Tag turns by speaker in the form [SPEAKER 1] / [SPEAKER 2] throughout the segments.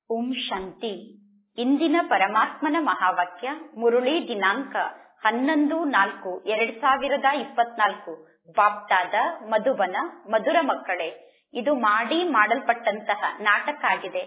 [SPEAKER 1] ಓಂ ಶಾಂತಿ ಇಂದಿನ ಪರಮಾತ್ಮನ ಮಹಾವಾಕ್ಯ ಮುರುಳಿ ದಿನಾಂಕ ಹನ್ನೊಂದು ನಾಲ್ಕು ಎರಡ್ ಸಾವಿರದ ಇಪ್ಪತ್ನಾಲ್ಕು ಬಾಪ್ತಾದ ಮಧುಬನ ಮಧುರ ಮಕ್ಕಳೇ ಇದು ಮಾಡಿ ಮಾಡಲ್ಪಟ್ಟಂತಹ ನಾಟಕ ಆಗಿದೆ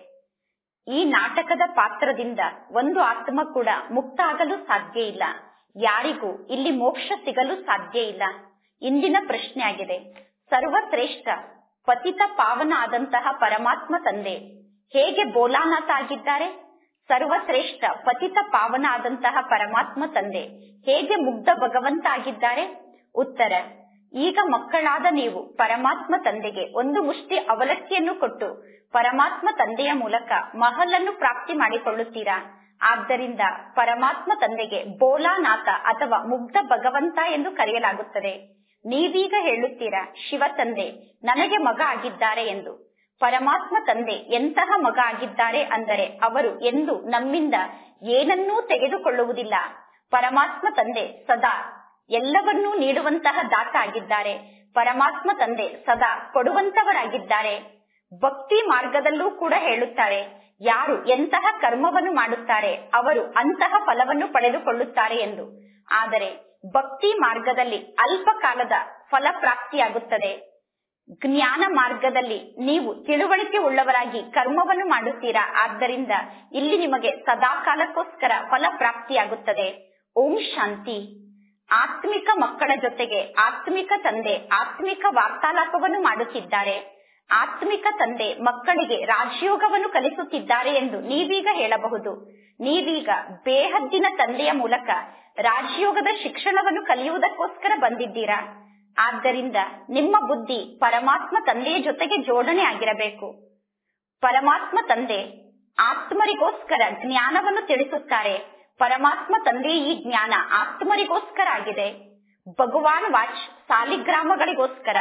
[SPEAKER 1] ಈ ನಾಟಕದ ಪಾತ್ರದಿಂದ ಒಂದು ಆತ್ಮ ಕೂಡ ಮುಕ್ತ ಆಗಲು ಸಾಧ್ಯ ಇಲ್ಲ ಯಾರಿಗೂ ಇಲ್ಲಿ ಮೋಕ್ಷ ಸಿಗಲು ಸಾಧ್ಯ ಇಲ್ಲ ಇಂದಿನ ಪ್ರಶ್ನೆ ಆಗಿದೆ ಸರ್ವಶ್ರೇಷ್ಠ ಪತಿತ ಪಾವನ ಆದಂತಹ ಪರಮಾತ್ಮ ತಂದೆ ಹೇಗೆ ಬೋಲಾನಾಥ ಆಗಿದ್ದಾರೆ ಸರ್ವಶ್ರೇಷ್ಠ ಪತಿತ ಪಾವನ ಆದಂತಹ ಪರಮಾತ್ಮ ತಂದೆ ಹೇಗೆ ಮುಗ್ಧ ಭಗವಂತ ಆಗಿದ್ದಾರೆ ಉತ್ತರ ಈಗ ಮಕ್ಕಳಾದ ನೀವು ಪರಮಾತ್ಮ ತಂದೆಗೆ ಒಂದು ಮುಷ್ಟಿ ಅವಲಕ್ಕಿಯನ್ನು ಕೊಟ್ಟು ಪರಮಾತ್ಮ ತಂದೆಯ ಮೂಲಕ ಮಹಲನ್ನು ಪ್ರಾಪ್ತಿ ಮಾಡಿಕೊಳ್ಳುತ್ತೀರಾ ಆದ್ದರಿಂದ ಪರಮಾತ್ಮ ತಂದೆಗೆ ಬೋಲಾನಾಥ ಅಥವಾ ಮುಗ್ಧ ಭಗವಂತ ಎಂದು ಕರೆಯಲಾಗುತ್ತದೆ ನೀವೀಗ ಹೇಳುತ್ತೀರಾ ಶಿವ ತಂದೆ ನನಗೆ ಮಗ ಆಗಿದ್ದಾರೆ ಎಂದು ಪರಮಾತ್ಮ ತಂದೆ ಎಂತಹ ಮಗ ಆಗಿದ್ದಾರೆ ಅಂದರೆ ಅವರು ಎಂದು ನಮ್ಮಿಂದ ಏನನ್ನೂ ತೆಗೆದುಕೊಳ್ಳುವುದಿಲ್ಲ ಪರಮಾತ್ಮ ತಂದೆ ಸದಾ ಎಲ್ಲವನ್ನೂ ನೀಡುವಂತಹ ದಾತ ಆಗಿದ್ದಾರೆ ಪರಮಾತ್ಮ ತಂದೆ ಸದಾ ಕೊಡುವಂತವರಾಗಿದ್ದಾರೆ ಭಕ್ತಿ ಮಾರ್ಗದಲ್ಲೂ ಕೂಡ ಹೇಳುತ್ತಾರೆ ಯಾರು ಎಂತಹ ಕರ್ಮವನ್ನು ಮಾಡುತ್ತಾರೆ ಅವರು ಅಂತಹ ಫಲವನ್ನು ಪಡೆದುಕೊಳ್ಳುತ್ತಾರೆ ಎಂದು ಆದರೆ ಭಕ್ತಿ ಮಾರ್ಗದಲ್ಲಿ ಅಲ್ಪ ಕಾಲದ ಫಲ ಪ್ರಾಪ್ತಿಯಾಗುತ್ತದೆ ಜ್ಞಾನ ಮಾರ್ಗದಲ್ಲಿ ನೀವು ತಿಳುವಳಿಕೆ ಉಳ್ಳವರಾಗಿ ಕರ್ಮವನ್ನು ಮಾಡುತ್ತೀರಾ ಆದ್ದರಿಂದ ಇಲ್ಲಿ ನಿಮಗೆ ಸದಾ ಕಾಲಕ್ಕೋಸ್ಕರ ಫಲ ಪ್ರಾಪ್ತಿಯಾಗುತ್ತದೆ ಓಂ ಶಾಂತಿ ಆತ್ಮಿಕ ಮಕ್ಕಳ ಜೊತೆಗೆ ಆತ್ಮಿಕ ತಂದೆ ಆತ್ಮಿಕ ವಾರ್ತಾಲಾಪವನ್ನು ಮಾಡುತ್ತಿದ್ದಾರೆ ಆತ್ಮಿಕ ತಂದೆ ಮಕ್ಕಳಿಗೆ ರಾಜಯೋಗವನ್ನು ಕಲಿಸುತ್ತಿದ್ದಾರೆ ಎಂದು ನೀವೀಗ ಹೇಳಬಹುದು ನೀವೀಗ ಬೇಹದ್ದಿನ ತಂದೆಯ ಮೂಲಕ ರಾಜಯೋಗದ ಶಿಕ್ಷಣವನ್ನು ಕಲಿಯುವುದಕ್ಕೋಸ್ಕರ ಬಂದಿದ್ದೀರಾ ಆದ್ದರಿಂದ ನಿಮ್ಮ ಬುದ್ಧಿ ಪರಮಾತ್ಮ ತಂದೆಯ ಜೊತೆಗೆ ಜೋಡಣೆ ಆಗಿರಬೇಕು ಪರಮಾತ್ಮ ತಂದೆ ಆತ್ಮರಿಗೋಸ್ಕರ ಜ್ಞಾನವನ್ನು ತಿಳಿಸುತ್ತಾರೆ ಪರಮಾತ್ಮ ತಂದೆ ಈ ಜ್ಞಾನ ಆತ್ಮರಿಗೋಸ್ಕರ ಆಗಿದೆ ಭಗವಾನ್ ವಾಚ್ ಸಾಲಿಗ್ರಾಮಗಳಿಗೋಸ್ಕರ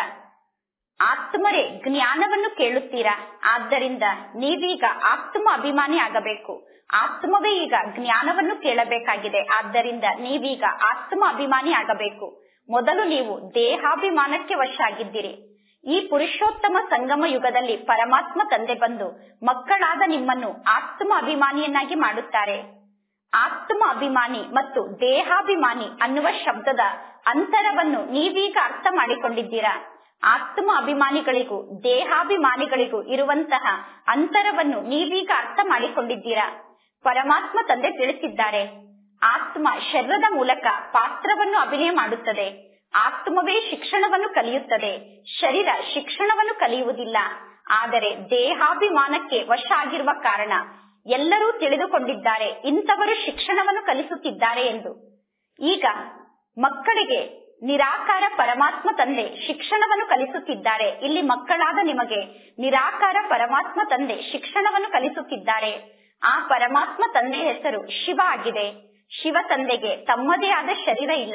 [SPEAKER 1] ಆತ್ಮರೇ ಜ್ಞಾನವನ್ನು ಕೇಳುತ್ತೀರಾ ಆದ್ದರಿಂದ ನೀವೀಗ ಆತ್ಮ ಅಭಿಮಾನಿ ಆಗಬೇಕು ಆತ್ಮವೇ ಈಗ ಜ್ಞಾನವನ್ನು ಕೇಳಬೇಕಾಗಿದೆ ಆದ್ದರಿಂದ ನೀವೀಗ ಆತ್ಮ ಅಭಿಮಾನಿ ಆಗಬೇಕು ಮೊದಲು ನೀವು ದೇಹಾಭಿಮಾನಕ್ಕೆ ವಶ ಆಗಿದ್ದೀರಿ ಈ ಪುರುಷೋತ್ತಮ ಸಂಗಮ ಯುಗದಲ್ಲಿ ಪರಮಾತ್ಮ ತಂದೆ ಬಂದು ಮಕ್ಕಳಾದ ನಿಮ್ಮನ್ನು ಆತ್ಮ ಅಭಿಮಾನಿಯನ್ನಾಗಿ ಮಾಡುತ್ತಾರೆ ಆತ್ಮ ಅಭಿಮಾನಿ ಮತ್ತು ದೇಹಾಭಿಮಾನಿ ಅನ್ನುವ ಶಬ್ದದ ಅಂತರವನ್ನು ನೀವೀಗ ಅರ್ಥ ಮಾಡಿಕೊಂಡಿದ್ದೀರಾ ಆತ್ಮ ಅಭಿಮಾನಿಗಳಿಗೂ ದೇಹಾಭಿಮಾನಿಗಳಿಗೂ ಇರುವಂತಹ ಅಂತರವನ್ನು ನೀವೀಗ ಅರ್ಥ ಮಾಡಿಕೊಂಡಿದ್ದೀರಾ ಪರಮಾತ್ಮ ತಂದೆ ತಿಳಿಸಿದ್ದಾರೆ ಆತ್ಮ ಶರೀರದ ಮೂಲಕ ಪಾತ್ರವನ್ನು ಅಭಿನಯ ಮಾಡುತ್ತದೆ ಆತ್ಮವೇ ಶಿಕ್ಷಣವನ್ನು ಕಲಿಯುತ್ತದೆ ಶರೀರ ಶಿಕ್ಷಣವನ್ನು ಕಲಿಯುವುದಿಲ್ಲ ಆದರೆ ದೇಹಾಭಿಮಾನಕ್ಕೆ ವಶ ಆಗಿರುವ ಕಾರಣ ಎಲ್ಲರೂ ತಿಳಿದುಕೊಂಡಿದ್ದಾರೆ ಇಂಥವರು ಶಿಕ್ಷಣವನ್ನು ಕಲಿಸುತ್ತಿದ್ದಾರೆ ಎಂದು ಈಗ ಮಕ್ಕಳಿಗೆ ನಿರಾಕಾರ ಪರಮಾತ್ಮ ತಂದೆ ಶಿಕ್ಷಣವನ್ನು ಕಲಿಸುತ್ತಿದ್ದಾರೆ ಇಲ್ಲಿ ಮಕ್ಕಳಾದ ನಿಮಗೆ ನಿರಾಕಾರ ಪರಮಾತ್ಮ ತಂದೆ ಶಿಕ್ಷಣವನ್ನು ಕಲಿಸುತ್ತಿದ್ದಾರೆ ಆ ಪರಮಾತ್ಮ ತಂದೆ ಹೆಸರು ಶಿವ ಆಗಿದೆ ಶಿವ ತಂದೆಗೆ ತಮ್ಮದೇ ಆದ ಶರೀರ ಇಲ್ಲ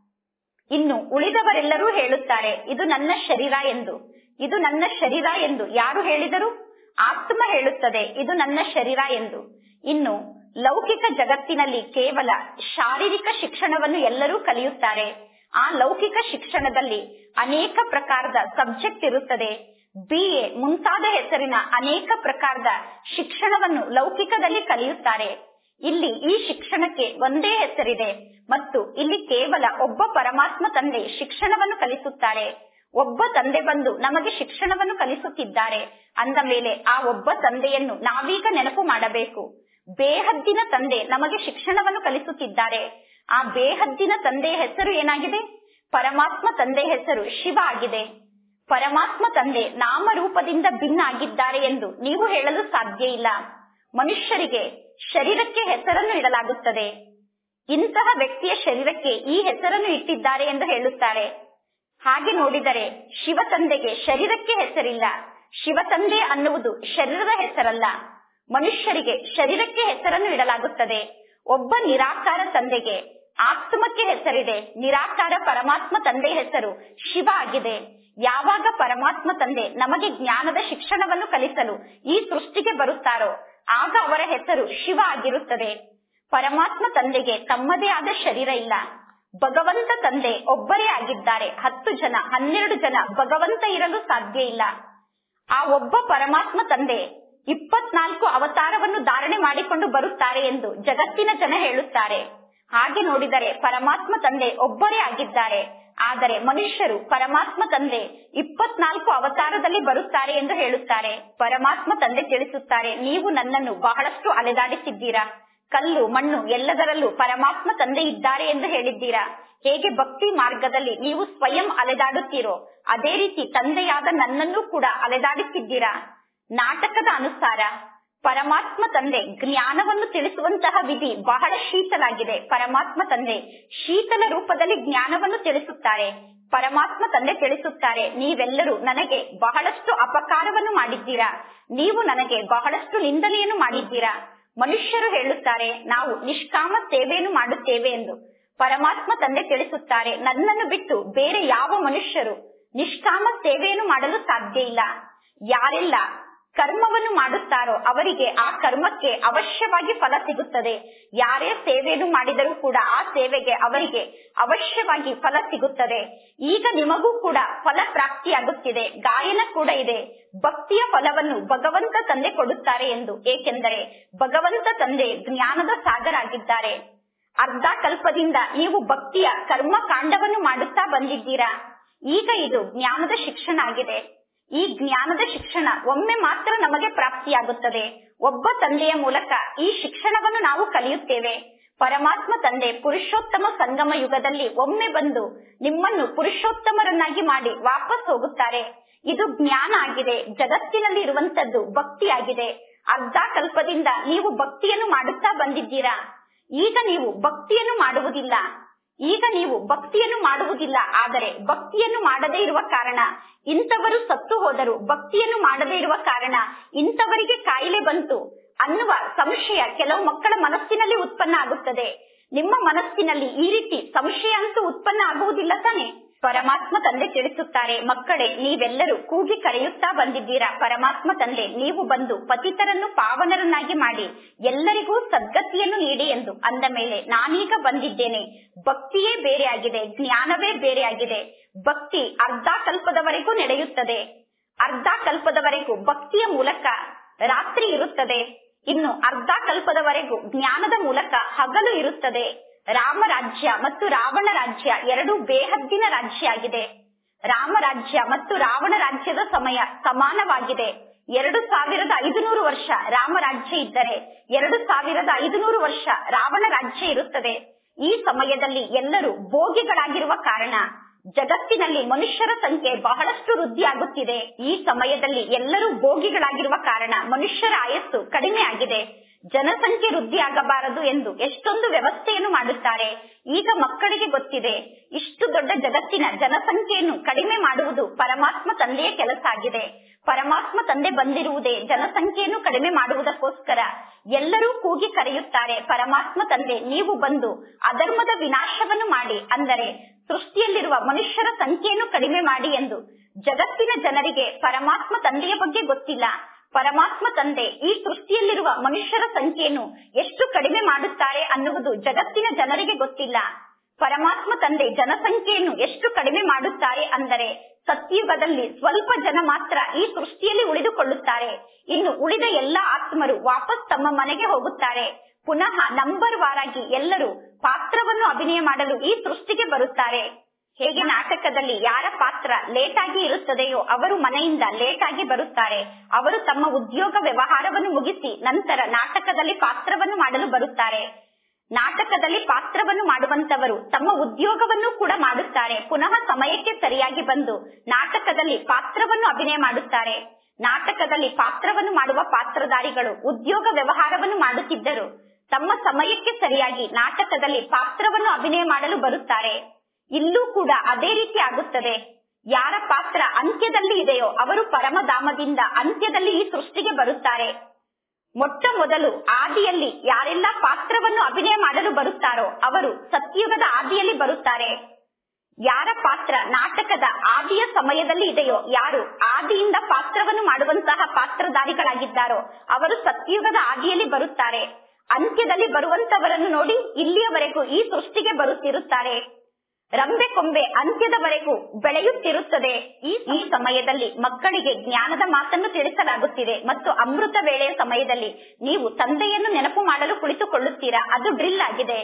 [SPEAKER 1] ಇನ್ನು ಉಳಿದವರೆಲ್ಲರೂ ಹೇಳುತ್ತಾರೆ ಇದು ನನ್ನ ಶರೀರ ಎಂದು ಇದು ನನ್ನ ಶರೀರ ಎಂದು ಯಾರು ಹೇಳಿದರು ಆತ್ಮ ಹೇಳುತ್ತದೆ ಇದು ನನ್ನ ಶರೀರ ಎಂದು ಇನ್ನು ಲೌಕಿಕ ಜಗತ್ತಿನಲ್ಲಿ ಕೇವಲ ಶಾರೀರಿಕ ಶಿಕ್ಷಣವನ್ನು ಎಲ್ಲರೂ ಕಲಿಯುತ್ತಾರೆ ಆ ಲೌಕಿಕ ಶಿಕ್ಷಣದಲ್ಲಿ ಅನೇಕ ಪ್ರಕಾರದ ಸಬ್ಜೆಕ್ಟ್ ಇರುತ್ತದೆ ಬಿ ಎ ಮುಂತಾದ ಹೆಸರಿನ ಅನೇಕ ಪ್ರಕಾರದ ಶಿಕ್ಷಣವನ್ನು ಲೌಕಿಕದಲ್ಲಿ ಕಲಿಯುತ್ತಾರೆ ಇಲ್ಲಿ ಈ ಶಿಕ್ಷಣಕ್ಕೆ ಒಂದೇ ಹೆಸರಿದೆ ಮತ್ತು ಇಲ್ಲಿ ಕೇವಲ ಒಬ್ಬ ಪರಮಾತ್ಮ ತಂದೆ ಶಿಕ್ಷಣವನ್ನು ಕಲಿಸುತ್ತಾರೆ ಒಬ್ಬ ತಂದೆ ಬಂದು ನಮಗೆ ಶಿಕ್ಷಣವನ್ನು ಕಲಿಸುತ್ತಿದ್ದಾರೆ ಅಂದ ಮೇಲೆ ಆ ಒಬ್ಬ ತಂದೆಯನ್ನು ನಾವೀಗ ನೆನಪು ಮಾಡಬೇಕು ಬೇಹದ್ದಿನ ತಂದೆ ನಮಗೆ ಶಿಕ್ಷಣವನ್ನು ಕಲಿಸುತ್ತಿದ್ದಾರೆ ಆ ಬೇಹದ್ದಿನ ತಂದೆಯ ಹೆಸರು ಏನಾಗಿದೆ ಪರಮಾತ್ಮ ತಂದೆ ಹೆಸರು ಶಿವ ಆಗಿದೆ ಪರಮಾತ್ಮ ತಂದೆ ನಾಮರೂಪದಿಂದ ಭಿನ್ನ ಆಗಿದ್ದಾರೆ ಎಂದು ನೀವು ಹೇಳಲು ಸಾಧ್ಯ ಇಲ್ಲ ಮನುಷ್ಯರಿಗೆ ಶರೀರಕ್ಕೆ ಹೆಸರನ್ನು ಇಡಲಾಗುತ್ತದೆ ಇಂತಹ ವ್ಯಕ್ತಿಯ ಶರೀರಕ್ಕೆ ಈ ಹೆಸರನ್ನು ಇಟ್ಟಿದ್ದಾರೆ ಎಂದು ಹೇಳುತ್ತಾರೆ ಹಾಗೆ ನೋಡಿದರೆ ಶಿವ ತಂದೆಗೆ ಶರೀರಕ್ಕೆ ಹೆಸರಿಲ್ಲ ಶಿವ ತಂದೆ ಅನ್ನುವುದು ಶರೀರದ ಹೆಸರಲ್ಲ ಮನುಷ್ಯರಿಗೆ ಶರೀರಕ್ಕೆ ಹೆಸರನ್ನು ಇಡಲಾಗುತ್ತದೆ ಒಬ್ಬ ನಿರಾಕಾರ ತಂದೆಗೆ ಆತ್ಮಕ್ಕೆ ಹೆಸರಿದೆ ನಿರಾಕಾರ ಪರಮಾತ್ಮ ತಂದೆ ಹೆಸರು ಶಿವ ಆಗಿದೆ ಯಾವಾಗ ಪರಮಾತ್ಮ ತಂದೆ ನಮಗೆ ಜ್ಞಾನದ ಶಿಕ್ಷಣವನ್ನು ಕಲಿಸಲು ಈ ಸೃಷ್ಟಿಗೆ ಬರುತ್ತಾರೋ ಆಗ ಅವರ ಹೆಸರು ಶಿವ ಆಗಿರುತ್ತದೆ ಪರಮಾತ್ಮ ತಂದೆಗೆ ತಮ್ಮದೇ ಆದ ಶರೀರ ಇಲ್ಲ ಭಗವಂತ ತಂದೆ ಒಬ್ಬರೇ ಆಗಿದ್ದಾರೆ ಹತ್ತು ಜನ ಹನ್ನೆರಡು ಜನ ಭಗವಂತ ಇರಲು ಸಾಧ್ಯ ಇಲ್ಲ ಆ ಒಬ್ಬ ಪರಮಾತ್ಮ ತಂದೆ ಇಪ್ಪತ್ನಾಲ್ಕು ಅವತಾರವನ್ನು ಧಾರಣೆ ಮಾಡಿಕೊಂಡು ಬರುತ್ತಾರೆ ಎಂದು ಜಗತ್ತಿನ ಜನ ಹೇಳುತ್ತಾರೆ ಹಾಗೆ ನೋಡಿದರೆ ಪರಮಾತ್ಮ ತಂದೆ ಒಬ್ಬರೇ ಆಗಿದ್ದಾರೆ ಆದರೆ ಮನುಷ್ಯರು ಪರಮಾತ್ಮ ತಂದೆ ಇಪ್ಪತ್ನಾಲ್ಕು ಅವತಾರದಲ್ಲಿ ಬರುತ್ತಾರೆ ಎಂದು ಹೇಳುತ್ತಾರೆ ಪರಮಾತ್ಮ ತಂದೆ ತಿಳಿಸುತ್ತಾರೆ ನೀವು ನನ್ನನ್ನು ಬಹಳಷ್ಟು ಅಲೆದಾಡಿಸಿದ್ದೀರಾ ಕಲ್ಲು ಮಣ್ಣು ಎಲ್ಲದರಲ್ಲೂ ಪರಮಾತ್ಮ ತಂದೆ ಇದ್ದಾರೆ ಎಂದು ಹೇಳಿದ್ದೀರಾ ಹೇಗೆ ಭಕ್ತಿ ಮಾರ್ಗದಲ್ಲಿ ನೀವು ಸ್ವಯಂ ಅಲೆದಾಡುತ್ತೀರೋ ಅದೇ ರೀತಿ ತಂದೆಯಾದ ನನ್ನನ್ನು ಕೂಡ ಅಲೆದಾಡಿಸಿದ್ದೀರಾ ನಾಟಕದ ಅನುಸಾರ ಪರಮಾತ್ಮ ತಂದೆ ಜ್ಞಾನವನ್ನು ತಿಳಿಸುವಂತಹ ವಿಧಿ ಬಹಳ ಶೀತಲಾಗಿದೆ ಪರಮಾತ್ಮ ತಂದೆ ಶೀತಲ ರೂಪದಲ್ಲಿ ಜ್ಞಾನವನ್ನು ತಿಳಿಸುತ್ತಾರೆ ಪರಮಾತ್ಮ ತಂದೆ ತಿಳಿಸುತ್ತಾರೆ ನೀವೆಲ್ಲರೂ ನನಗೆ ಬಹಳಷ್ಟು ಅಪಕಾರವನ್ನು ಮಾಡಿದ್ದೀರಾ ನೀವು ನನಗೆ ಬಹಳಷ್ಟು ನಿಂದನೆಯನ್ನು ಮಾಡಿದ್ದೀರಾ ಮನುಷ್ಯರು ಹೇಳುತ್ತಾರೆ ನಾವು ನಿಷ್ಕಾಮ ಸೇವೆಯನ್ನು ಮಾಡುತ್ತೇವೆ ಎಂದು ಪರಮಾತ್ಮ ತಂದೆ ತಿಳಿಸುತ್ತಾರೆ ನನ್ನನ್ನು ಬಿಟ್ಟು ಬೇರೆ ಯಾವ ಮನುಷ್ಯರು ನಿಷ್ಕಾಮ ಸೇವೆಯನ್ನು ಮಾಡಲು ಸಾಧ್ಯ ಇಲ್ಲ ಯಾರೆಲ್ಲ ಕರ್ಮವನ್ನು ಮಾಡುತ್ತಾರೋ ಅವರಿಗೆ ಆ ಕರ್ಮಕ್ಕೆ ಅವಶ್ಯವಾಗಿ ಫಲ ಸಿಗುತ್ತದೆ ಯಾರೇ ಸೇವೆಯನ್ನು ಮಾಡಿದರೂ ಕೂಡ ಆ ಸೇವೆಗೆ ಅವರಿಗೆ ಅವಶ್ಯವಾಗಿ ಫಲ ಸಿಗುತ್ತದೆ ಈಗ ನಿಮಗೂ ಕೂಡ ಫಲ ಪ್ರಾಪ್ತಿಯಾಗುತ್ತಿದೆ ಗಾಯನ ಕೂಡ ಇದೆ ಭಕ್ತಿಯ ಫಲವನ್ನು ಭಗವಂತ ತಂದೆ ಕೊಡುತ್ತಾರೆ ಎಂದು ಏಕೆಂದರೆ ಭಗವಂತ ತಂದೆ ಜ್ಞಾನದ ಸಾಗರ ಆಗಿದ್ದಾರೆ ಅರ್ಧ ಕಲ್ಪದಿಂದ ನೀವು ಭಕ್ತಿಯ ಕರ್ಮ ಕಾಂಡವನ್ನು ಮಾಡುತ್ತಾ ಬಂದಿದ್ದೀರಾ ಈಗ ಇದು ಜ್ಞಾನದ ಶಿಕ್ಷಣ ಆಗಿದೆ ಈ ಜ್ಞಾನದ ಶಿಕ್ಷಣ ಒಮ್ಮೆ ಮಾತ್ರ ನಮಗೆ ಪ್ರಾಪ್ತಿಯಾಗುತ್ತದೆ ಒಬ್ಬ ತಂದೆಯ ಮೂಲಕ ಈ ಶಿಕ್ಷಣವನ್ನು ನಾವು ಕಲಿಯುತ್ತೇವೆ ಪರಮಾತ್ಮ ತಂದೆ ಪುರುಷೋತ್ತಮ ಸಂಗಮ ಯುಗದಲ್ಲಿ ಒಮ್ಮೆ ಬಂದು ನಿಮ್ಮನ್ನು ಪುರುಷೋತ್ತಮರನ್ನಾಗಿ ಮಾಡಿ ವಾಪಸ್ ಹೋಗುತ್ತಾರೆ ಇದು ಜ್ಞಾನ ಆಗಿದೆ ಜಗತ್ತಿನಲ್ಲಿ ಇರುವಂತದ್ದು ಭಕ್ತಿಯಾಗಿದೆ ಅರ್ಧ ಕಲ್ಪದಿಂದ ನೀವು ಭಕ್ತಿಯನ್ನು ಮಾಡುತ್ತಾ ಬಂದಿದ್ದೀರಾ ಈಗ ನೀವು ಭಕ್ತಿಯನ್ನು ಮಾಡುವುದಿಲ್ಲ ಈಗ ನೀವು ಭಕ್ತಿಯನ್ನು ಮಾಡುವುದಿಲ್ಲ ಆದರೆ ಭಕ್ತಿಯನ್ನು ಮಾಡದೇ ಇರುವ ಕಾರಣ ಇಂಥವರು ಸತ್ತು ಹೋದರು ಭಕ್ತಿಯನ್ನು ಮಾಡದೇ ಇರುವ ಕಾರಣ ಇಂಥವರಿಗೆ ಕಾಯಿಲೆ ಬಂತು ಅನ್ನುವ ಸಂಶಯ ಕೆಲವು ಮಕ್ಕಳ ಮನಸ್ಸಿನಲ್ಲಿ ಉತ್ಪನ್ನ ಆಗುತ್ತದೆ ನಿಮ್ಮ ಮನಸ್ಸಿನಲ್ಲಿ ಈ ರೀತಿ ಸಂಶಯ ಅಂತೂ ಉತ್ಪನ್ನ ಆಗುವುದಿಲ್ಲ ತಾನೆ ಪರಮಾತ್ಮ ತಂದೆ ತಿಳಿಸುತ್ತಾರೆ ಮಕ್ಕಳೇ ನೀವೆಲ್ಲರೂ ಕೂಗಿ ಕರೆಯುತ್ತಾ ಬಂದಿದ್ದೀರಾ ಪರಮಾತ್ಮ ತಂದೆ ನೀವು ಬಂದು ಪತಿತರನ್ನು ಪಾವನರನ್ನಾಗಿ ಮಾಡಿ ಎಲ್ಲರಿಗೂ ಸದ್ಗತಿಯನ್ನು ನೀಡಿ ಎಂದು ಅಂದ ಮೇಲೆ ನಾನೀಗ ಬಂದಿದ್ದೇನೆ ಭಕ್ತಿಯೇ ಬೇರೆ ಆಗಿದೆ ಜ್ಞಾನವೇ ಬೇರೆ ಆಗಿದೆ ಭಕ್ತಿ ಅರ್ಧ ಕಲ್ಪದವರೆಗೂ ನಡೆಯುತ್ತದೆ ಅರ್ಧ ಕಲ್ಪದವರೆಗೂ ಭಕ್ತಿಯ ಮೂಲಕ ರಾತ್ರಿ ಇರುತ್ತದೆ ಇನ್ನು ಅರ್ಧ ಕಲ್ಪದವರೆಗೂ ಜ್ಞಾನದ ಮೂಲಕ ಹಗಲು ಇರುತ್ತದೆ ರಾಮ ರಾಜ್ಯ ಮತ್ತು ರಾವಣ ರಾಜ್ಯ ಎರಡು ಬೇಹದ್ದಿನ ರಾಜ್ಯ ಆಗಿದೆ ರಾಮ ರಾಜ್ಯ ಮತ್ತು ರಾವಣ ರಾಜ್ಯದ ಸಮಯ ಸಮಾನವಾಗಿದೆ ಎರಡು ಸಾವಿರದ ಐದುನೂರು ವರ್ಷ ರಾಮ ರಾಜ್ಯ ಇದ್ದರೆ ಎರಡು ಸಾವಿರದ ಐದುನೂರು ವರ್ಷ ರಾವಣ ರಾಜ್ಯ ಇರುತ್ತದೆ ಈ ಸಮಯದಲ್ಲಿ ಎಲ್ಲರೂ ಭೋಗಿಗಳಾಗಿರುವ ಕಾರಣ ಜಗತ್ತಿನಲ್ಲಿ ಮನುಷ್ಯರ ಸಂಖ್ಯೆ ಬಹಳಷ್ಟು ವೃದ್ಧಿಯಾಗುತ್ತಿದೆ ಈ ಸಮಯದಲ್ಲಿ ಎಲ್ಲರೂ ಭೋಗಿಗಳಾಗಿರುವ ಕಾರಣ ಮನುಷ್ಯರ ಆಯಸ್ಸು ಕಡಿಮೆ ಆಗಿದೆ ಜನಸಂಖ್ಯೆ ವೃದ್ಧಿಯಾಗಬಾರದು ಎಂದು ಎಷ್ಟೊಂದು ವ್ಯವಸ್ಥೆಯನ್ನು ಮಾಡುತ್ತಾರೆ ಈಗ ಮಕ್ಕಳಿಗೆ ಗೊತ್ತಿದೆ ಇಷ್ಟು ದೊಡ್ಡ ಜಗತ್ತಿನ ಜನಸಂಖ್ಯೆಯನ್ನು ಕಡಿಮೆ ಮಾಡುವುದು ಪರಮಾತ್ಮ ತಂದೆಯ ಕೆಲಸ ಆಗಿದೆ ಪರಮಾತ್ಮ ತಂದೆ ಬಂದಿರುವುದೇ ಜನಸಂಖ್ಯೆಯನ್ನು ಕಡಿಮೆ ಮಾಡುವುದಕ್ಕೋಸ್ಕರ ಎಲ್ಲರೂ ಕೂಗಿ ಕರೆಯುತ್ತಾರೆ ಪರಮಾತ್ಮ ತಂದೆ ನೀವು ಬಂದು ಅಧರ್ಮದ ವಿನಾಶವನ್ನು ಮಾಡಿ ಅಂದರೆ ಸೃಷ್ಟಿಯಲ್ಲಿರುವ ಮನುಷ್ಯರ ಸಂಖ್ಯೆಯನ್ನು ಕಡಿಮೆ ಮಾಡಿ ಎಂದು ಜಗತ್ತಿನ ಜನರಿಗೆ ಪರಮಾತ್ಮ ತಂದೆಯ ಬಗ್ಗೆ ಗೊತ್ತಿಲ್ಲ ಪರಮಾತ್ಮ ತಂದೆ ಈ ಸೃಷ್ಟಿಯಲ್ಲಿರುವ ಮನುಷ್ಯರ ಸಂಖ್ಯೆಯನ್ನು ಎಷ್ಟು ಕಡಿಮೆ ಮಾಡುತ್ತಾರೆ ಅನ್ನುವುದು ಜಗತ್ತಿನ ಜನರಿಗೆ ಗೊತ್ತಿಲ್ಲ ಪರಮಾತ್ಮ ತಂದೆ ಜನಸಂಖ್ಯೆಯನ್ನು ಎಷ್ಟು ಕಡಿಮೆ ಮಾಡುತ್ತಾರೆ ಅಂದರೆ ಸತ್ಯುಗದಲ್ಲಿ ಸ್ವಲ್ಪ ಜನ ಮಾತ್ರ ಈ ಸೃಷ್ಟಿಯಲ್ಲಿ ಉಳಿದುಕೊಳ್ಳುತ್ತಾರೆ ಇನ್ನು ಉಳಿದ ಎಲ್ಲಾ ಆತ್ಮರು ವಾಪಸ್ ತಮ್ಮ ಮನೆಗೆ ಹೋಗುತ್ತಾರೆ ಪುನಃ ನಂಬರ್ ವಾರಾಗಿ ಎಲ್ಲರೂ ಪಾತ್ರವನ್ನು ಅಭಿನಯ ಮಾಡಲು ಈ ಸೃಷ್ಟಿಗೆ ಬರುತ್ತಾರೆ ಹೇಗೆ ನಾಟಕದಲ್ಲಿ ಯಾರ ಪಾತ್ರ ಲೇಟ್ ಆಗಿ ಇರುತ್ತದೆಯೋ ಅವರು ಮನೆಯಿಂದ ಲೇಟ್ ಆಗಿ ಬರುತ್ತಾರೆ ಅವರು ತಮ್ಮ ಉದ್ಯೋಗ ವ್ಯವಹಾರವನ್ನು ಮುಗಿಸಿ ನಂತರ ನಾಟಕದಲ್ಲಿ ಪಾತ್ರವನ್ನು ಮಾಡಲು ಬರುತ್ತಾರೆ ನಾಟಕದಲ್ಲಿ ಪಾತ್ರವನ್ನು ಮಾಡುವಂತವರು ತಮ್ಮ ಉದ್ಯೋಗವನ್ನು ಕೂಡ ಮಾಡುತ್ತಾರೆ ಪುನಃ ಸಮಯಕ್ಕೆ ಸರಿಯಾಗಿ ಬಂದು ನಾಟಕದಲ್ಲಿ ಪಾತ್ರವನ್ನು ಅಭಿನಯ ಮಾಡುತ್ತಾರೆ ನಾಟಕದಲ್ಲಿ ಪಾತ್ರವನ್ನು ಮಾಡುವ ಪಾತ್ರಧಾರಿಗಳು ಉದ್ಯೋಗ ವ್ಯವಹಾರವನ್ನು ಮಾಡುತ್ತಿದ್ದರು ತಮ್ಮ ಸಮಯಕ್ಕೆ ಸರಿಯಾಗಿ ನಾಟಕದಲ್ಲಿ ಪಾತ್ರವನ್ನು ಅಭಿನಯ ಮಾಡಲು ಬರುತ್ತಾರೆ ಇಲ್ಲೂ ಕೂಡ ಅದೇ ರೀತಿ ಆಗುತ್ತದೆ ಯಾರ ಪಾತ್ರ ಅಂತ್ಯದಲ್ಲಿ ಇದೆಯೋ ಅವರು ಪರಮಧಾಮದಿಂದ ಅಂತ್ಯದಲ್ಲಿ ಈ ಸೃಷ್ಟಿಗೆ ಬರುತ್ತಾರೆ ಮೊಟ್ಟ ಮೊದಲು ಆದಿಯಲ್ಲಿ ಯಾರೆಲ್ಲ ಪಾತ್ರವನ್ನು ಅಭಿನಯ ಮಾಡಲು ಬರುತ್ತಾರೋ ಅವರು ಸತ್ಯುಗದ ಆದಿಯಲ್ಲಿ ಬರುತ್ತಾರೆ ಯಾರ ಪಾತ್ರ ನಾಟಕದ ಆದಿಯ ಸಮಯದಲ್ಲಿ ಇದೆಯೋ ಯಾರು ಆದಿಯಿಂದ ಪಾತ್ರವನ್ನು ಮಾಡುವಂತಹ ಪಾತ್ರಧಾರಿಗಳಾಗಿದ್ದಾರೋ ಅವರು ಸತ್ಯುಗದ ಆದಿಯಲ್ಲಿ ಬರುತ್ತಾರೆ ಅಂತ್ಯದಲ್ಲಿ ಬರುವಂತವರನ್ನು ನೋಡಿ ಇಲ್ಲಿಯವರೆಗೂ ಈ ಸೃಷ್ಟಿಗೆ ಬರುತ್ತಿರುತ್ತಾರೆ ರಂಬೆ ಕೊಂಬೆ ಅಂತ್ಯದವರೆಗೂ ಬೆಳೆಯುತ್ತಿರುತ್ತದೆ ಈ ಈ ಸಮಯದಲ್ಲಿ ಮಕ್ಕಳಿಗೆ ಜ್ಞಾನದ ಮಾತನ್ನು ತಿಳಿಸಲಾಗುತ್ತಿದೆ ಮತ್ತು ಅಮೃತ ವೇಳೆಯ ಸಮಯದಲ್ಲಿ ನೀವು ತಂದೆಯನ್ನು ನೆನಪು ಮಾಡಲು ಕುಳಿತುಕೊಳ್ಳುತ್ತೀರಾ ಅದು ಡ್ರಿಲ್ ಆಗಿದೆ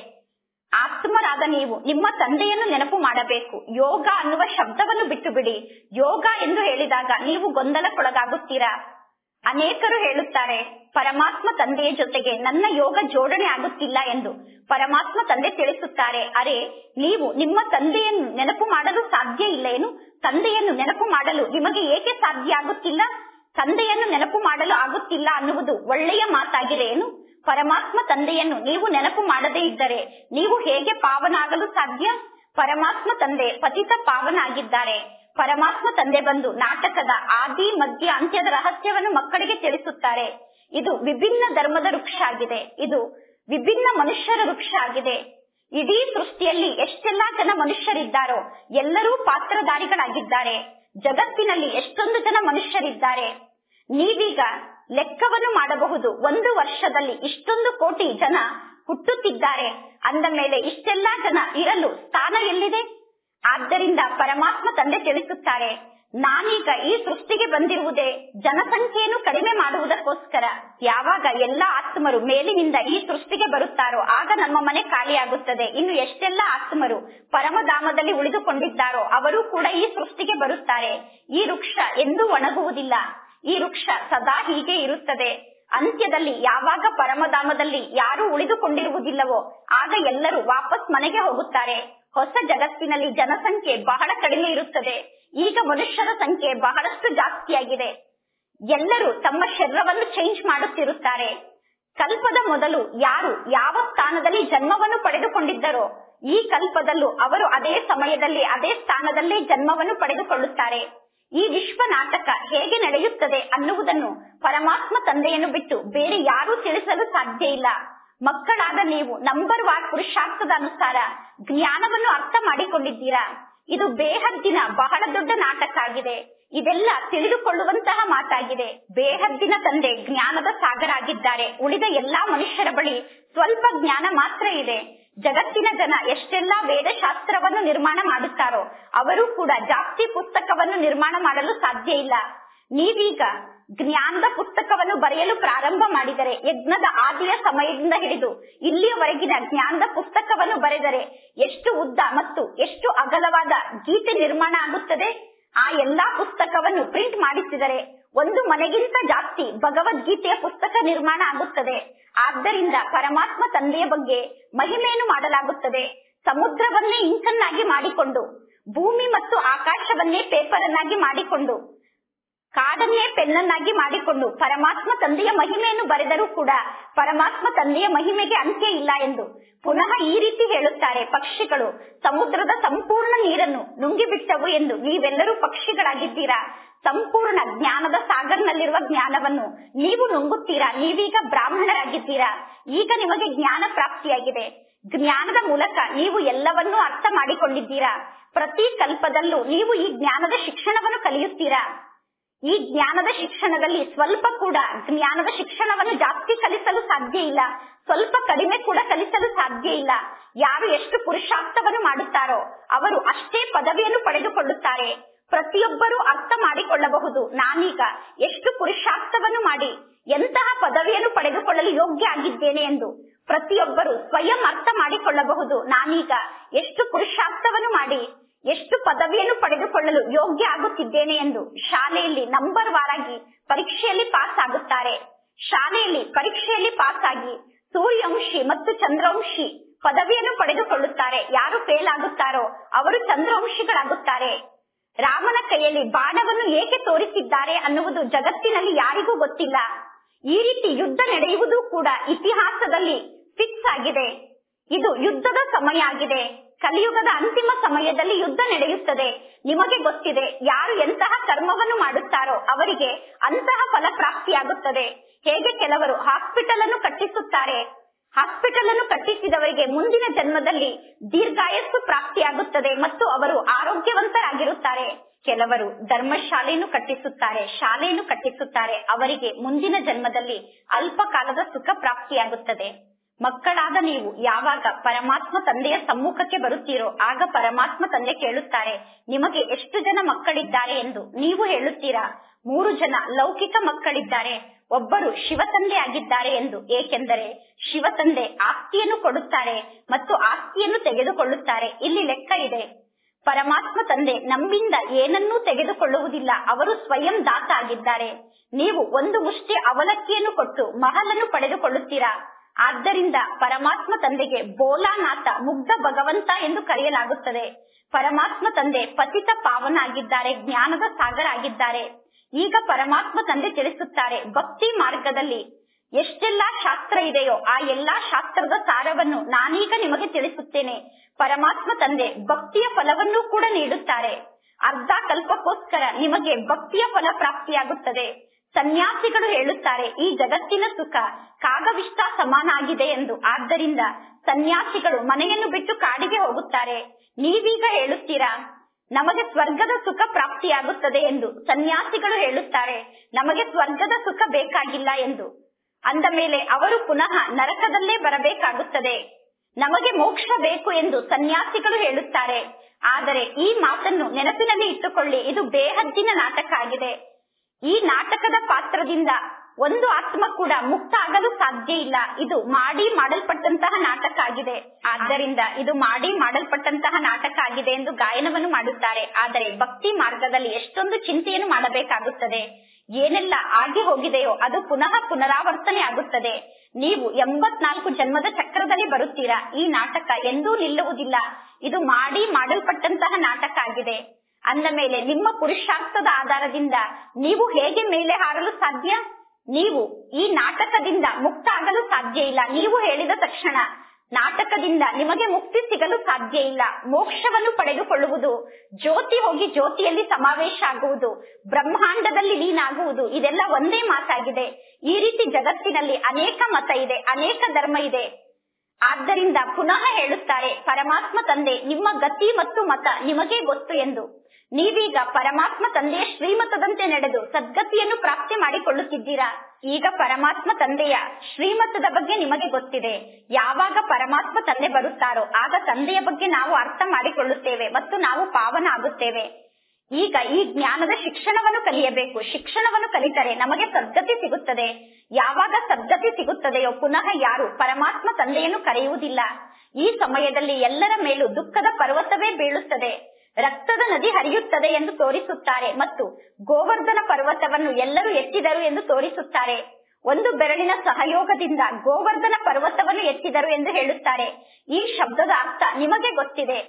[SPEAKER 1] ಆತ್ಮರಾದ ನೀವು ನಿಮ್ಮ ತಂದೆಯನ್ನು ನೆನಪು ಮಾಡಬೇಕು ಯೋಗ ಅನ್ನುವ ಶಬ್ದವನ್ನು ಬಿಟ್ಟು ಬಿಡಿ ಯೋಗ ಎಂದು ಹೇಳಿದಾಗ ನೀವು ಗೊಂದಲಕ್ಕೊಳಗಾಗುತ್ತೀರಾ ಅನೇಕರು ಹೇಳುತ್ತಾರೆ ಪರಮಾತ್ಮ ತಂದೆಯ ಜೊತೆಗೆ ನನ್ನ ಯೋಗ ಜೋಡಣೆ ಆಗುತ್ತಿಲ್ಲ ಎಂದು ಪರಮಾತ್ಮ ತಂದೆ ತಿಳಿಸುತ್ತಾರೆ ಅರೆ ನೀವು ನಿಮ್ಮ ತಂದೆಯನ್ನು ನೆನಪು ಮಾಡಲು ಸಾಧ್ಯ ಇಲ್ಲ ಏನು ತಂದೆಯನ್ನು ನೆನಪು ಮಾಡಲು ನಿಮಗೆ ಏಕೆ ಸಾಧ್ಯ ಆಗುತ್ತಿಲ್ಲ ತಂದೆಯನ್ನು ನೆನಪು ಮಾಡಲು ಆಗುತ್ತಿಲ್ಲ ಅನ್ನುವುದು ಒಳ್ಳೆಯ ಮಾತಾಗಿದೆ ಏನು ಪರಮಾತ್ಮ ತಂದೆಯನ್ನು ನೀವು ನೆನಪು ಮಾಡದೇ ಇದ್ದರೆ ನೀವು ಹೇಗೆ ಪಾವನಾಗಲು ಸಾಧ್ಯ ಪರಮಾತ್ಮ ತಂದೆ ಪತಿತ ಪಾವನ ಆಗಿದ್ದಾರೆ ಪರಮಾತ್ಮ ತಂದೆ ಬಂದು ನಾಟಕದ ಆದಿ ಮಧ್ಯ ಅಂತ್ಯದ ರಹಸ್ಯವನ್ನು ಮಕ್ಕಳಿಗೆ ತಿಳಿಸುತ್ತಾರೆ ಇದು ವಿಭಿನ್ನ ಧರ್ಮದ ವೃಕ್ಷ ಆಗಿದೆ ಇದು ವಿಭಿನ್ನ ಮನುಷ್ಯರ ವೃಕ್ಷ ಆಗಿದೆ ಇಡೀ ಸೃಷ್ಟಿಯಲ್ಲಿ ಎಷ್ಟೆಲ್ಲಾ ಜನ ಮನುಷ್ಯರಿದ್ದಾರೋ ಎಲ್ಲರೂ ಪಾತ್ರಧಾರಿಗಳಾಗಿದ್ದಾರೆ ಜಗತ್ತಿನಲ್ಲಿ ಎಷ್ಟೊಂದು ಜನ ಮನುಷ್ಯರಿದ್ದಾರೆ ನೀವೀಗ ಲೆಕ್ಕವನ್ನು ಮಾಡಬಹುದು ಒಂದು ವರ್ಷದಲ್ಲಿ ಇಷ್ಟೊಂದು ಕೋಟಿ ಜನ ಹುಟ್ಟುತ್ತಿದ್ದಾರೆ ಅಂದ ಮೇಲೆ ಇಷ್ಟೆಲ್ಲಾ ಜನ ಇರಲು ಸ್ಥಾನ ಎಲ್ಲಿದೆ ಆದ್ದರಿಂದ ಪರಮಾತ್ಮ ತಂದೆ ತಿಳಿಸುತ್ತಾರೆ ನಾನೀಗ ಈ ಸೃಷ್ಟಿಗೆ ಬಂದಿರುವುದೇ ಜನಸಂಖ್ಯೆಯನ್ನು ಕಡಿಮೆ ಮಾಡುವುದಕ್ಕೋಸ್ಕರ ಯಾವಾಗ ಎಲ್ಲಾ ಆತ್ಮರು ಮೇಲಿನಿಂದ ಈ ಸೃಷ್ಟಿಗೆ ಬರುತ್ತಾರೋ ಆಗ ನಮ್ಮ ಮನೆ ಖಾಲಿಯಾಗುತ್ತದೆ ಇನ್ನು ಎಷ್ಟೆಲ್ಲ ಆತ್ಮರು ಪರಮಧಾಮದಲ್ಲಿ ಉಳಿದುಕೊಂಡಿದ್ದಾರೋ ಅವರು ಕೂಡ ಈ ಸೃಷ್ಟಿಗೆ ಬರುತ್ತಾರೆ ಈ ವೃಕ್ಷ ಎಂದೂ ಒಣಗುವುದಿಲ್ಲ ಈ ವೃಕ್ಷ ಸದಾ ಹೀಗೆ ಇರುತ್ತದೆ ಅಂತ್ಯದಲ್ಲಿ ಯಾವಾಗ ಪರಮಧಾಮದಲ್ಲಿ ಯಾರು ಉಳಿದುಕೊಂಡಿರುವುದಿಲ್ಲವೋ ಆಗ ಎಲ್ಲರೂ ವಾಪಸ್ ಮನೆಗೆ ಹೋಗುತ್ತಾರೆ ಹೊಸ ಜಗತ್ತಿನಲ್ಲಿ ಜನಸಂಖ್ಯೆ ಬಹಳ ಕಡಿಮೆ ಇರುತ್ತದೆ ಈಗ ಮನುಷ್ಯರ ಸಂಖ್ಯೆ ಬಹಳಷ್ಟು ಜಾಸ್ತಿಯಾಗಿದೆ ಎಲ್ಲರೂ ತಮ್ಮ ಶರೀರವನ್ನು ಚೇಂಜ್ ಮಾಡುತ್ತಿರುತ್ತಾರೆ ಕಲ್ಪದ ಮೊದಲು ಯಾರು ಯಾವ ಸ್ಥಾನದಲ್ಲಿ ಜನ್ಮವನ್ನು ಪಡೆದುಕೊಂಡಿದ್ದರೋ ಈ ಕಲ್ಪದಲ್ಲೂ ಅವರು ಅದೇ ಸಮಯದಲ್ಲಿ ಅದೇ ಸ್ಥಾನದಲ್ಲೇ ಜನ್ಮವನ್ನು ಪಡೆದುಕೊಳ್ಳುತ್ತಾರೆ ಈ ವಿಶ್ವ ನಾಟಕ ಹೇಗೆ ನಡೆಯುತ್ತದೆ ಅನ್ನುವುದನ್ನು ಪರಮಾತ್ಮ ತಂದೆಯನ್ನು ಬಿಟ್ಟು ಬೇರೆ ಯಾರೂ ತಿಳಿಸಲು ಸಾಧ್ಯ ಇಲ್ಲ ಮಕ್ಕಳಾದ ನೀವು ನಂಬರ್ ವಾರ್ ಪುರುಷಾರ್ಥದ ಅನುಸಾರ ಜ್ಞಾನವನ್ನು ಅರ್ಥ ಮಾಡಿಕೊಂಡಿದ್ದೀರಾ ಇದು ಬೇಹದ್ದಿನ ಬಹಳ ದೊಡ್ಡ ನಾಟಕ ಆಗಿದೆ ಇದೆಲ್ಲ ತಿಳಿದುಕೊಳ್ಳುವಂತಹ ಮಾತಾಗಿದೆ ಬೇಹದ್ದಿನ ತಂದೆ ಜ್ಞಾನದ ಸಾಗರ ಆಗಿದ್ದಾರೆ ಉಳಿದ ಎಲ್ಲಾ ಮನುಷ್ಯರ ಬಳಿ ಸ್ವಲ್ಪ ಜ್ಞಾನ ಮಾತ್ರ ಇದೆ ಜಗತ್ತಿನ ಜನ ಎಷ್ಟೆಲ್ಲಾ ವೇದಶಾಸ್ತ್ರವನ್ನು ನಿರ್ಮಾಣ ಮಾಡುತ್ತಾರೋ ಅವರು ಕೂಡ ಜಾಸ್ತಿ ಪುಸ್ತಕವನ್ನು ನಿರ್ಮಾಣ ಮಾಡಲು ಸಾಧ್ಯ ಇಲ್ಲ ನೀವೀಗ ಜ್ಞಾನದ ಪುಸ್ತಕವನ್ನು ಬರೆಯಲು ಪ್ರಾರಂಭ ಮಾಡಿದರೆ ಯಜ್ಞದ ಆದಿಯ ಸಮಯದಿಂದ ಹಿಡಿದು ಇಲ್ಲಿಯವರೆಗಿನ ಜ್ಞಾನದ ಪುಸ್ತಕವನ್ನು ಬರೆದರೆ ಎಷ್ಟು ಉದ್ದ ಮತ್ತು ಎಷ್ಟು ಅಗಲವಾದ ಗೀತೆ ನಿರ್ಮಾಣ ಆಗುತ್ತದೆ ಆ ಎಲ್ಲಾ ಪುಸ್ತಕವನ್ನು ಪ್ರಿಂಟ್ ಮಾಡಿಸಿದರೆ ಒಂದು ಮನೆಗಿಂತ ಜಾಸ್ತಿ ಭಗವದ್ಗೀತೆಯ ಪುಸ್ತಕ ನಿರ್ಮಾಣ ಆಗುತ್ತದೆ ಆದ್ದರಿಂದ ಪರಮಾತ್ಮ ತಂದೆಯ ಬಗ್ಗೆ ಮಹಿಮೆಯನ್ನು ಮಾಡಲಾಗುತ್ತದೆ ಸಮುದ್ರವನ್ನೇ ಇಂಕನ್ನಾಗಿ ಮಾಡಿಕೊಂಡು ಭೂಮಿ ಮತ್ತು ಆಕಾಶವನ್ನೇ ಪೇಪರ್ ಅನ್ನಾಗಿ ಮಾಡಿಕೊಂಡು ಕಾಡನ್ನೇ ಪೆನ್ನನ್ನಾಗಿ ಮಾಡಿಕೊಂಡು ಪರಮಾತ್ಮ ತಂದೆಯ ಮಹಿಮೆಯನ್ನು ಬರೆದರೂ ಕೂಡ ಪರಮಾತ್ಮ ತಂದೆಯ ಮಹಿಮೆಗೆ ಅಂತ್ಯ ಇಲ್ಲ ಎಂದು ಪುನಃ ಈ ರೀತಿ ಹೇಳುತ್ತಾರೆ ಪಕ್ಷಿಗಳು ಸಮುದ್ರದ ಸಂಪೂರ್ಣ ನೀರನ್ನು ನುಂಗಿಬಿಟ್ಟವು ಎಂದು ನೀವೆಲ್ಲರೂ ಪಕ್ಷಿಗಳಾಗಿದ್ದೀರಾ ಸಂಪೂರ್ಣ ಜ್ಞಾನದ ಸಾಗರ್ನಲ್ಲಿರುವ ಜ್ಞಾನವನ್ನು ನೀವು ನುಂಗುತ್ತೀರಾ ನೀವೀಗ ಬ್ರಾಹ್ಮಣರಾಗಿದ್ದೀರಾ ಈಗ ನಿಮಗೆ ಜ್ಞಾನ ಪ್ರಾಪ್ತಿಯಾಗಿದೆ ಜ್ಞಾನದ ಮೂಲಕ ನೀವು ಎಲ್ಲವನ್ನೂ ಅರ್ಥ ಮಾಡಿಕೊಂಡಿದ್ದೀರಾ ಪ್ರತಿ ಕಲ್ಪದಲ್ಲೂ ನೀವು ಈ ಜ್ಞಾನದ ಶಿಕ್ಷಣವನ್ನು ಕಲಿಯುತ್ತೀರಾ ಈ ಜ್ಞಾನದ ಶಿಕ್ಷಣದಲ್ಲಿ ಸ್ವಲ್ಪ ಕೂಡ ಜ್ಞಾನದ ಶಿಕ್ಷಣವನ್ನು ಜಾಸ್ತಿ ಕಲಿಸಲು ಸಾಧ್ಯ ಇಲ್ಲ ಸ್ವಲ್ಪ ಕಡಿಮೆ ಕೂಡ ಕಲಿಸಲು ಸಾಧ್ಯ ಇಲ್ಲ ಯಾರು ಎಷ್ಟು ಪುರುಷಾರ್ಥವನ್ನು ಮಾಡುತ್ತಾರೋ ಅವರು ಅಷ್ಟೇ ಪದವಿಯನ್ನು ಪಡೆದುಕೊಳ್ಳುತ್ತಾರೆ ಪ್ರತಿಯೊಬ್ಬರೂ ಅರ್ಥ ಮಾಡಿಕೊಳ್ಳಬಹುದು ನಾನೀಗ ಎಷ್ಟು ಪುರುಷಾರ್ಥವನ್ನು ಮಾಡಿ ಎಂತಹ ಪದವಿಯನ್ನು ಪಡೆದುಕೊಳ್ಳಲು ಯೋಗ್ಯ ಆಗಿದ್ದೇನೆ ಎಂದು ಪ್ರತಿಯೊಬ್ಬರು ಸ್ವಯಂ ಅರ್ಥ ಮಾಡಿಕೊಳ್ಳಬಹುದು ನಾನೀಗ ಎಷ್ಟು ಪುರುಷಾರ್ಥವನ್ನು ಮಾಡಿ ಎಷ್ಟು ಪದವಿಯನ್ನು ಪಡೆದುಕೊಳ್ಳಲು ಯೋಗ್ಯ ಆಗುತ್ತಿದ್ದೇನೆ ಎಂದು ಶಾಲೆಯಲ್ಲಿ ನಂಬರ್ ವಾರಾಗಿ ಪರೀಕ್ಷೆಯಲ್ಲಿ ಪಾಸ್ ಆಗುತ್ತಾರೆ ಶಾಲೆಯಲ್ಲಿ ಪರೀಕ್ಷೆಯಲ್ಲಿ ಪಾಸ್ ಆಗಿ ಸೂರ್ಯವಂಶಿ ಮತ್ತು ಚಂದ್ರವಂಶಿ ಪದವಿಯನ್ನು ಪಡೆದುಕೊಳ್ಳುತ್ತಾರೆ ಯಾರು ಫೇಲ್ ಆಗುತ್ತಾರೋ ಅವರು ಚಂದ್ರವಂಶಿಗಳಾಗುತ್ತಾರೆ ರಾಮನ ಕೈಯಲ್ಲಿ ಬಾಣವನ್ನು ಏಕೆ ತೋರಿಸಿದ್ದಾರೆ ಅನ್ನುವುದು ಜಗತ್ತಿನಲ್ಲಿ ಯಾರಿಗೂ ಗೊತ್ತಿಲ್ಲ ಈ ರೀತಿ ಯುದ್ಧ ನಡೆಯುವುದು ಕೂಡ ಇತಿಹಾಸದಲ್ಲಿ ಫಿಕ್ಸ್ ಆಗಿದೆ ಇದು ಯುದ್ಧದ ಸಮಯ ಆಗಿದೆ ಕಲಿಯುಗದ ಅಂತಿಮ ಸಮಯದಲ್ಲಿ ಯುದ್ಧ ನಡೆಯುತ್ತದೆ ನಿಮಗೆ ಗೊತ್ತಿದೆ ಯಾರು ಎಂತಹ ಕರ್ಮವನ್ನು ಮಾಡುತ್ತಾರೋ ಅವರಿಗೆ ಅಂತಹ ಫಲ ಪ್ರಾಪ್ತಿಯಾಗುತ್ತದೆ ಹೇಗೆ ಕೆಲವರು ಹಾಸ್ಪಿಟಲ್ ಅನ್ನು ಕಟ್ಟಿಸುತ್ತಾರೆ ಹಾಸ್ಪಿಟಲ್ ಅನ್ನು ಕಟ್ಟಿಸಿದವರಿಗೆ ಮುಂದಿನ ಜನ್ಮದಲ್ಲಿ ದೀರ್ಘಾಯಸ್ಸು ಪ್ರಾಪ್ತಿಯಾಗುತ್ತದೆ ಮತ್ತು ಅವರು ಆರೋಗ್ಯವಂತರಾಗಿರುತ್ತಾರೆ ಕೆಲವರು ಧರ್ಮಶಾಲೆಯನ್ನು ಕಟ್ಟಿಸುತ್ತಾರೆ ಶಾಲೆಯನ್ನು ಕಟ್ಟಿಸುತ್ತಾರೆ ಅವರಿಗೆ ಮುಂದಿನ ಜನ್ಮದಲ್ಲಿ ಅಲ್ಪ ಕಾಲದ ಸುಖ ಪ್ರಾಪ್ತಿಯಾಗುತ್ತದೆ ಮಕ್ಕಳಾದ ನೀವು ಯಾವಾಗ ಪರಮಾತ್ಮ ತಂದೆಯ ಸಮ್ಮುಖಕ್ಕೆ ಬರುತ್ತೀರೋ ಆಗ ಪರಮಾತ್ಮ ತಂದೆ ಕೇಳುತ್ತಾರೆ ನಿಮಗೆ ಎಷ್ಟು ಜನ ಮಕ್ಕಳಿದ್ದಾರೆ ಎಂದು ನೀವು ಹೇಳುತ್ತೀರಾ ಮೂರು ಜನ ಲೌಕಿಕ ಮಕ್ಕಳಿದ್ದಾರೆ ಒಬ್ಬರು ಶಿವತಂದೆ ಆಗಿದ್ದಾರೆ ಎಂದು ಏಕೆಂದರೆ ಶಿವತಂದೆ ಆಸ್ತಿಯನ್ನು ಕೊಡುತ್ತಾರೆ ಮತ್ತು ಆಸ್ತಿಯನ್ನು ತೆಗೆದುಕೊಳ್ಳುತ್ತಾರೆ ಇಲ್ಲಿ ಲೆಕ್ಕ ಇದೆ ಪರಮಾತ್ಮ ತಂದೆ ನಮ್ಮಿಂದ ಏನನ್ನೂ ತೆಗೆದುಕೊಳ್ಳುವುದಿಲ್ಲ ಅವರು ಸ್ವಯಂ ದಾತ ಆಗಿದ್ದಾರೆ ನೀವು ಒಂದು ಮುಷ್ಟಿ ಅವಲಕ್ಕಿಯನ್ನು ಕೊಟ್ಟು ಮಹಲನ್ನು ಪಡೆದುಕೊಳ್ಳುತ್ತೀರಾ ಆದ್ದರಿಂದ ಪರಮಾತ್ಮ ತಂದೆಗೆ ಬೋಲಾನಾಥ ಮುಗ್ಧ ಭಗವಂತ ಎಂದು ಕರೆಯಲಾಗುತ್ತದೆ ಪರಮಾತ್ಮ ತಂದೆ ಪತಿತ ಪಾವನ ಆಗಿದ್ದಾರೆ ಜ್ಞಾನದ ಸಾಗರ ಆಗಿದ್ದಾರೆ ಈಗ ಪರಮಾತ್ಮ ತಂದೆ ತಿಳಿಸುತ್ತಾರೆ ಭಕ್ತಿ ಮಾರ್ಗದಲ್ಲಿ ಎಷ್ಟೆಲ್ಲಾ ಶಾಸ್ತ್ರ ಇದೆಯೋ ಆ ಎಲ್ಲಾ ಶಾಸ್ತ್ರದ ಸಾರವನ್ನು ನಾನೀಗ ನಿಮಗೆ ತಿಳಿಸುತ್ತೇನೆ ಪರಮಾತ್ಮ ತಂದೆ ಭಕ್ತಿಯ ಫಲವನ್ನೂ ಕೂಡ ನೀಡುತ್ತಾರೆ ಅರ್ಧ ಕಲ್ಪಕ್ಕೋಸ್ಕರ ನಿಮಗೆ ಭಕ್ತಿಯ ಫಲ ಪ್ರಾಪ್ತಿಯಾಗುತ್ತದೆ ಸನ್ಯಾಸಿಗಳು ಹೇಳುತ್ತಾರೆ ಈ ಜಗತ್ತಿನ ಸುಖ ಕಾಗವಿಷ್ಟ ಸಮಾನ ಆಗಿದೆ ಎಂದು ಆದ್ದರಿಂದ ಸನ್ಯಾಸಿಗಳು ಮನೆಯನ್ನು ಬಿಟ್ಟು ಕಾಡಿಗೆ ಹೋಗುತ್ತಾರೆ ನೀವೀಗ ಹೇಳುತ್ತೀರಾ ನಮಗೆ ಸ್ವರ್ಗದ ಸುಖ ಪ್ರಾಪ್ತಿಯಾಗುತ್ತದೆ ಎಂದು ಸನ್ಯಾಸಿಗಳು ಹೇಳುತ್ತಾರೆ ನಮಗೆ ಸ್ವರ್ಗದ ಸುಖ ಬೇಕಾಗಿಲ್ಲ ಎಂದು ಅಂದ ಮೇಲೆ ಅವರು ಪುನಃ ನರಕದಲ್ಲೇ ಬರಬೇಕಾಗುತ್ತದೆ ನಮಗೆ ಮೋಕ್ಷ ಬೇಕು ಎಂದು ಸನ್ಯಾಸಿಗಳು ಹೇಳುತ್ತಾರೆ ಆದರೆ ಈ ಮಾತನ್ನು ನೆನಪಿನಲ್ಲಿ ಇಟ್ಟುಕೊಳ್ಳಿ ಇದು ಬೇಹದ್ದಿನ ನಾಟಕ ಆಗಿದೆ ಈ ನಾಟಕದ ಪಾತ್ರದಿಂದ ಒಂದು ಆತ್ಮ ಕೂಡ ಮುಕ್ತ ಆಗಲು ಸಾಧ್ಯ ಇಲ್ಲ ಇದು ಮಾಡಿ ಮಾಡಲ್ಪಟ್ಟಂತಹ ನಾಟಕ ಆಗಿದೆ ಆದ್ದರಿಂದ ಇದು ಮಾಡಿ ಮಾಡಲ್ಪಟ್ಟಂತಹ ನಾಟಕ ಆಗಿದೆ ಎಂದು ಗಾಯನವನ್ನು ಮಾಡುತ್ತಾರೆ ಆದರೆ ಭಕ್ತಿ ಮಾರ್ಗದಲ್ಲಿ ಎಷ್ಟೊಂದು ಚಿಂತೆಯನ್ನು ಮಾಡಬೇಕಾಗುತ್ತದೆ ಏನೆಲ್ಲ ಆಗಿ ಹೋಗಿದೆಯೋ ಅದು ಪುನಃ ಪುನರಾವರ್ತನೆ ಆಗುತ್ತದೆ ನೀವು ಎಂಬತ್ನಾಲ್ಕು ಜನ್ಮದ ಚಕ್ರದಲ್ಲಿ ಬರುತ್ತೀರಾ ಈ ನಾಟಕ ಎಂದೂ ನಿಲ್ಲುವುದಿಲ್ಲ ಇದು ಮಾಡಿ ಮಾಡಲ್ಪಟ್ಟಂತಹ ನಾಟಕ ಆಗಿದೆ ಅಂದ ಮೇಲೆ ನಿಮ್ಮ ಪುರುಷಾರ್ಥದ ಆಧಾರದಿಂದ ನೀವು ಹೇಗೆ ಮೇಲೆ ಹಾರಲು ಸಾಧ್ಯ ನೀವು ಈ ನಾಟಕದಿಂದ ಮುಕ್ತ ಆಗಲು ಸಾಧ್ಯ ಇಲ್ಲ ನೀವು ಹೇಳಿದ ತಕ್ಷಣ ನಾಟಕದಿಂದ ನಿಮಗೆ ಮುಕ್ತಿ ಸಿಗಲು ಸಾಧ್ಯ ಇಲ್ಲ ಮೋಕ್ಷವನ್ನು ಪಡೆದುಕೊಳ್ಳುವುದು ಜ್ಯೋತಿ ಹೋಗಿ ಜ್ಯೋತಿಯಲ್ಲಿ ಸಮಾವೇಶ ಆಗುವುದು ಬ್ರಹ್ಮಾಂಡದಲ್ಲಿ ಲೀನಾಗುವುದು ಇದೆಲ್ಲ ಒಂದೇ ಮಾತಾಗಿದೆ ಈ ರೀತಿ ಜಗತ್ತಿನಲ್ಲಿ ಅನೇಕ ಮತ ಇದೆ ಅನೇಕ ಧರ್ಮ ಇದೆ ಆದ್ದರಿಂದ ಪುನಃ ಹೇಳುತ್ತಾರೆ ಪರಮಾತ್ಮ ತಂದೆ ನಿಮ್ಮ ಗತಿ ಮತ್ತು ಮತ ನಿಮಗೆ ಗೊತ್ತು ಎಂದು ನೀವೀಗ ಪರಮಾತ್ಮ ತಂದೆಯ ಶ್ರೀಮತದಂತೆ ನಡೆದು ಸದ್ಗತಿಯನ್ನು ಪ್ರಾಪ್ತಿ ಮಾಡಿಕೊಳ್ಳುತ್ತಿದ್ದೀರಾ ಈಗ ಪರಮಾತ್ಮ ತಂದೆಯ ಶ್ರೀಮತದ ಬಗ್ಗೆ ನಿಮಗೆ ಗೊತ್ತಿದೆ ಯಾವಾಗ ಪರಮಾತ್ಮ ತಂದೆ ಬರುತ್ತಾರೋ ಆಗ ತಂದೆಯ ಬಗ್ಗೆ ನಾವು ಅರ್ಥ ಮಾಡಿಕೊಳ್ಳುತ್ತೇವೆ ಮತ್ತು ನಾವು ಪಾವನ ಆಗುತ್ತೇವೆ ಈಗ ಈ ಜ್ಞಾನದ ಶಿಕ್ಷಣವನ್ನು ಕಲಿಯಬೇಕು ಶಿಕ್ಷಣವನ್ನು ಕಲಿತರೆ ನಮಗೆ ಸದ್ಗತಿ ಸಿಗುತ್ತದೆ ಯಾವಾಗ ಸದ್ಗತಿ ಸಿಗುತ್ತದೆಯೋ ಪುನಃ ಯಾರು ಪರಮಾತ್ಮ ತಂದೆಯನ್ನು ಕರೆಯುವುದಿಲ್ಲ ಈ ಸಮಯದಲ್ಲಿ ಎಲ್ಲರ ಮೇಲೂ ದುಃಖದ ಪರ್ವತವೇ ಬೀಳುತ್ತದೆ ರಕ್ತದ ನದಿ ಹರಿಯುತ್ತದೆ ಎಂದು ತೋರಿಸುತ್ತಾರೆ ಮತ್ತು ಗೋವರ್ಧನ ಪರ್ವತವನ್ನು ಎಲ್ಲರೂ ಎತ್ತಿದರು ಎಂದು ತೋರಿಸುತ್ತಾರೆ ಒಂದು ಬೆರಳಿನ ಸಹಯೋಗದಿಂದ ಗೋವರ್ಧನ ಪರ್ವತವನ್ನು ಎತ್ತಿದರು ಎಂದು ಹೇಳುತ್ತಾರೆ ಈ ಶಬ್ದದ ಅರ್ಥ ನಿಮಗೆ ಗೊತ್ತಿದೆ